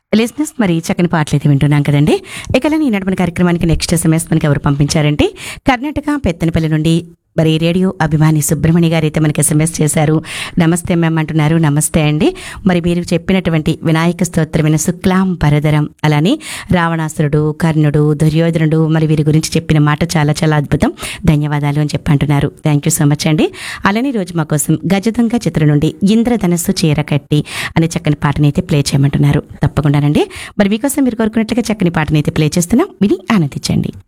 లిజినెస్ మరి చక్కని పాటలు అయితే వింటున్నాం కదండి ఇక ఈనాటి మన కార్యక్రమానికి నెక్స్ట్ ఎస్ఎంఎస్ మనకి ఎవరు పంపించారంటే కర్ణాటక పెత్తనపల్లి నుండి మరి రేడియో అభిమాని సుబ్రహ్మణ్య గారు అయితే మనకి ఎస్ఎంఎస్ చేశారు నమస్తే మ్యామ్ అంటున్నారు నమస్తే అండి మరి మీరు చెప్పినటువంటి వినాయక స్తోత్రమైన శుక్లాం పరదరం అలానే రావణాసురుడు కర్ణుడు దుర్యోధనుడు మరి వీరి గురించి చెప్పిన మాట చాలా చాలా అద్భుతం ధన్యవాదాలు అని చెప్పి అంటున్నారు థ్యాంక్ యూ సో మచ్ అండి అలానే ఈ రోజు మా కోసం గజదొంగ చిత్రం నుండి ఇంద్రధనస్సు చీర కట్టి అనే చక్కని పాటని అయితే ప్లే చేయమంటున్నారు తప్పకుండానండి మరి మీకోసం మీరు కోరుకున్నట్లుగా చక్కని పాటని అయితే ప్లే చేస్తున్నాం విని ఆనందించండి